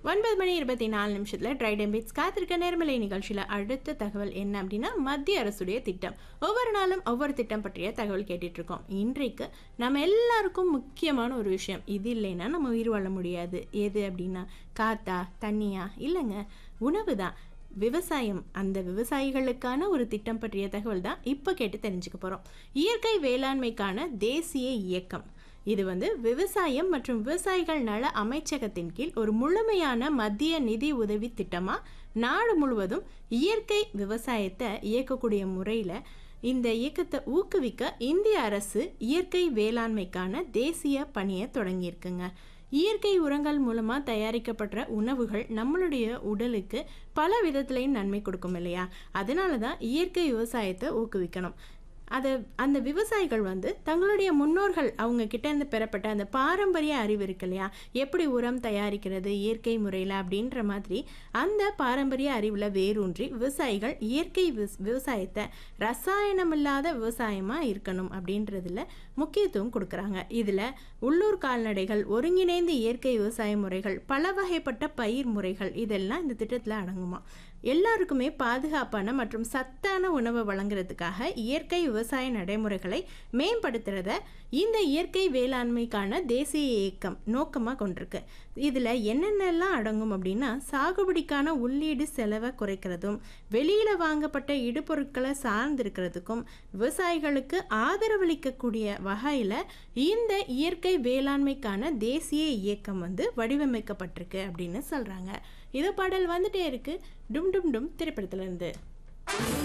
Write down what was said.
ஒன்பது மணி இருபத்தி நாலு நிமிஷத்தில் ட்ரைடன் பீட்ஸ் காத்திருக்க நேர்மலை நிகழ்ச்சியில் அடுத்த தகவல் என்ன அப்படின்னா மத்திய அரசுடைய திட்டம் ஒவ்வொரு நாளும் ஒவ்வொரு திட்டம் பற்றிய தகவல் கேட்டுட்டு இருக்கோம் இன்றைக்கு நம்ம எல்லாருக்கும் முக்கியமான ஒரு விஷயம் இது இல்லைன்னா நம்ம உயிர் வாழ முடியாது எது அப்படின்னா காத்தா தண்ணியா இல்லைங்க உணவு தான் விவசாயம் அந்த விவசாயிகளுக்கான ஒரு திட்டம் பற்றிய தகவல் தான் இப்போ கேட்டு தெரிஞ்சுக்க போகிறோம் இயற்கை வேளாண்மைக்கான தேசிய இயக்கம் இது வந்து விவசாயம் மற்றும் விவசாயிகள் நல அமைச்சகத்தின் கீழ் ஒரு முழுமையான மத்திய நிதி உதவி திட்டமாக நாடு முழுவதும் இயற்கை விவசாயத்தை இயக்கக்கூடிய முறையில் இந்த இயக்கத்தை ஊக்குவிக்க இந்திய அரசு இயற்கை வேளாண்மைக்கான தேசிய பணியை தொடங்கியிருக்குங்க இயற்கை உரங்கள் மூலமாக தயாரிக்கப்படுற உணவுகள் நம்மளுடைய உடலுக்கு பல விதத்துலையும் நன்மை கொடுக்கும் இல்லையா அதனால தான் இயற்கை விவசாயத்தை ஊக்குவிக்கணும் அதை அந்த விவசாயிகள் வந்து தங்களுடைய முன்னோர்கள் அவங்க கிட்டேருந்து பெறப்பட்ட அந்த பாரம்பரிய அறிவு இருக்கு இல்லையா எப்படி உரம் தயாரிக்கிறது இயற்கை முறையில் அப்படின்ற மாதிரி அந்த பாரம்பரிய அறிவில் வேரூன்றி விவசாயிகள் இயற்கை விவ- விவசாயத்தை ரசாயனம் இல்லாத விவசாயமாக இருக்கணும் அப்படின்றதுல முக்கியத்துவம் கொடுக்குறாங்க இதில் உள்ளூர் கால்நடைகள் ஒருங்கிணைந்த இயற்கை விவசாய முறைகள் பல வகைப்பட்ட பயிர் முறைகள் இதெல்லாம் இந்த திட்டத்தில் அடங்குமா எல்லாருக்குமே பாதுகாப்பான மற்றும் சத்தான உணவை வழங்குறதுக்காக இயற்கை விவசாய நடைமுறைகளை மேம்படுத்துறத இந்த இயற்கை வேளாண்மைக்கான தேசிய இயக்கம் நோக்கமாக கொண்டிருக்கு இதில் என்னென்னலாம் அடங்கும் அப்படின்னா சாகுபடிக்கான உள்ளீடு செலவை குறைக்கிறதும் வெளியில் வாங்கப்பட்ட இடுபொருட்களை சார்ந்திருக்கிறதுக்கும் விவசாயிகளுக்கு ஆதரவளிக்கக்கூடிய வகையில் இந்த இயற்கை வேளாண்மைக்கான தேசிய இயக்கம் வந்து வடிவமைக்கப்பட்டிருக்கு அப்படின்னு சொல்கிறாங்க இது பாடல் வந்துட்டே இருக்கு டும் டும் டும் திரைப்படத்துல இருந்து